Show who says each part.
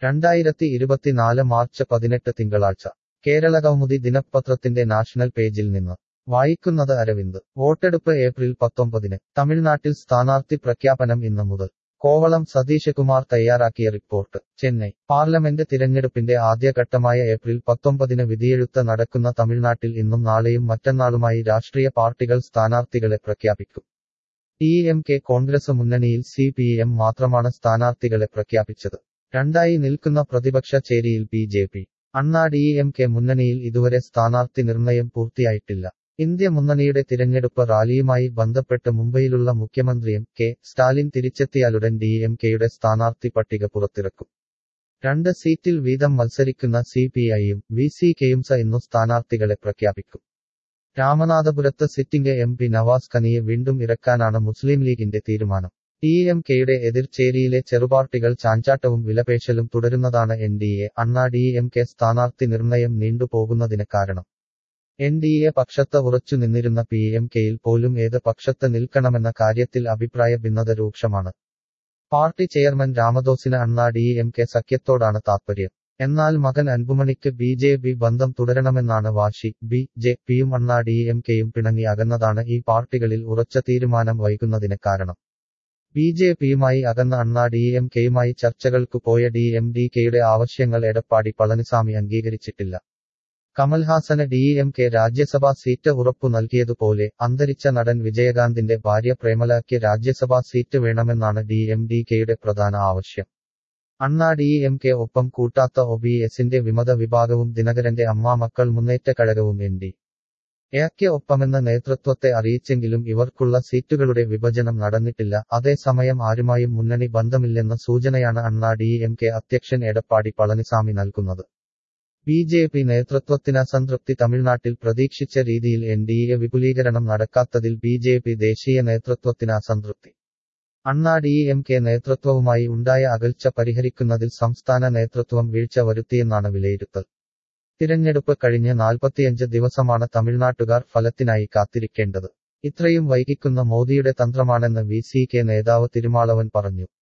Speaker 1: രണ്ടായിരത്തി ഇരുപത്തിനാല് മാർച്ച് പതിനെട്ട് തിങ്കളാഴ്ച കേരള കൗമുദി ദിനപത്രത്തിന്റെ നാഷണൽ പേജിൽ നിന്ന് വായിക്കുന്നത് അരവിന്ദ് വോട്ടെടുപ്പ് ഏപ്രിൽ പത്തൊമ്പതിന് തമിഴ്നാട്ടിൽ സ്ഥാനാർത്ഥി പ്രഖ്യാപനം ഇന്ന് മുതൽ കോവളം സതീശകുമാർ തയ്യാറാക്കിയ റിപ്പോർട്ട് ചെന്നൈ പാർലമെന്റ് തിരഞ്ഞെടുപ്പിന്റെ ആദ്യഘട്ടമായ ഏപ്രിൽ പത്തൊമ്പതിന് വിധിയെഴുത്ത് നടക്കുന്ന തമിഴ്നാട്ടിൽ ഇന്നും നാളെയും മറ്റന്നാളുമായി രാഷ്ട്രീയ പാർട്ടികൾ സ്ഥാനാർത്ഥികളെ പ്രഖ്യാപിക്കും ഡി എം കെ കോൺഗ്രസ് മുന്നണിയിൽ സി പി എം മാത്രമാണ് സ്ഥാനാർത്ഥികളെ പ്രഖ്യാപിച്ചത് രണ്ടായി നിൽക്കുന്ന പ്രതിപക്ഷ ചേരിയിൽ B J P Anna D M K മുന്നണിയിൽ ഇതുവരെ സ്ഥാനാർത്ഥി നിർണയം പൂർത്തിയായിട്ടില്ല ഇന്ത്യ മുന്നണിയുടെ തിരഞ്ഞെടുപ്പ് റാലിയുമായി ബന്ധപ്പെട്ട് മുംബൈയിലുള്ള മുഖ്യമന്ത്രിയും കെ സ്റ്റാലിൻ തിരിച്ചെത്തിയാലുടൻ ഡി എം കെയുടെ സ്ഥാനാർത്ഥി പട്ടിക പുറത്തിറക്കും രണ്ട് സീറ്റിൽ വീതം മത്സരിക്കുന്ന സി പി ഐയും വി സി കെയും സ ഇന്നു സ്ഥാനാർത്ഥികളെ പ്രഖ്യാപിക്കും രാമനാഥപുരത്ത് സിറ്റിംഗ് എം പി നവാസ് ഖനിയെ വീണ്ടും ഇറക്കാനാണ് മുസ്ലിം ലീഗിന്റെ തീരുമാനം ഡി എം കെയുടെ എതിർചേരിയിലെ ചെറുപാർട്ടികൾ ചാഞ്ചാട്ടവും വിലപേശലും തുടരുന്നതാണ് N D A Anna D M K സ്ഥാനാർത്ഥി നിർണയം നീണ്ടുപോകുന്നതിന് കാരണം എൻ ഡി എ പക്ഷത്ത് ഉറച്ചു നിന്നിരുന്ന പി എം കെയിൽ പോലും ഏത് പക്ഷത്ത് നിൽക്കണമെന്ന കാര്യത്തിൽ അഭിപ്രായ ഭിന്നത രൂക്ഷമാണ് പാർട്ടി ചെയർമാൻ രാമദോസിന് അണ്ണാ ഡി എം കെ സഖ്യത്തോടാണ് താത്പര്യം എന്നാൽ മകൻ അൻപുമണിക്ക് ബി ജെ പി ബന്ധം തുടരണമെന്നാണ് വാശി ബി ജെ പിയും അണ്ണാ ഡി എം കെയും പിണങ്ങി അകന്നതാണ് ഈ പാർട്ടികളിൽ ഉറച്ച തീരുമാനം വൈകുന്നതിന് കാരണം ബി ജെ പിയുമായി അകന്ന അണ്ണാ ഡി എം കെയുമായി ചർച്ചകൾക്കു പോയ ഡി എം ഡി കെയുടെ ആവശ്യങ്ങൾ എടപ്പാടി പളനിസാമി അംഗീകരിച്ചിട്ടില്ല കമൽഹാസന് D M K Rajya Sabha seat ഉറപ്പു നൽകിയതുപോലെ അന്തരിച്ച നടൻ വിജയകാന്തിന്റെ ഭാര്യ പ്രേമലയ്ക്ക് രാജ്യസഭാ സീറ്റ് വേണമെന്നാണ് ഡി എം ഡി കെയുടെ പ്രധാന ആവശ്യം അണ്ണാ ഡി എം കെ ഒപ്പം കൂട്ടാത്ത ഒ ബി എസിന്റെ വിമത വിഭാഗവും ദിനകരന്റെ അമ്മ മക്കൾ മുന്നേറ്റ കഴകവും എൻ ഡി എക്ക് ഒപ്പമെന്ന നേതൃത്വത്തെ അറിയിച്ചെങ്കിലും ഇവർക്കുള്ള സീറ്റുകളുടെ വിഭജനം നടന്നിട്ടില്ല അതേസമയം ആരുമായും മുന്നണി ബന്ധമില്ലെന്ന സൂചനയാണ് അണ്ണാ ഡി എം കെ അധ്യക്ഷൻ എടപ്പാടി പളനിസാമി നൽകുന്നത് ബി ജെ പി നേതൃത്വത്തിന് അസംതൃപ്തി തമിഴ്നാട്ടിൽ പ്രതീക്ഷിച്ച രീതിയിൽ എൻ ഡി എ വിപുലീകരണം നടക്കാത്തതിൽ ബി ജെ പി ദേശീയ നേതൃത്വത്തിന് അസംതൃപ്തി അണ്ണാ ഡി എം കെ നേതൃത്വവുമായി ഉണ്ടായ അകൽച്ച പരിഹരിക്കുന്നതിൽ സംസ്ഥാന നേതൃത്വം വീഴ്ച വരുത്തിയെന്നാണ് വിലയിരുത്തൽ തിരഞ്ഞെടുപ്പ് കഴിഞ്ഞ് നാൽപ്പത്തിയഞ്ച് ദിവസമാണ് തമിഴ്നാട്ടുകാർ ഫലത്തിനായി കാത്തിരിക്കേണ്ടത് ഇത്രയും വൈകിക്കുന്ന മോദിയുടെ തന്ത്രമാണെന്ന് വി സി കെ നേതാവ് തിരുമാളവൻ പറഞ്ഞു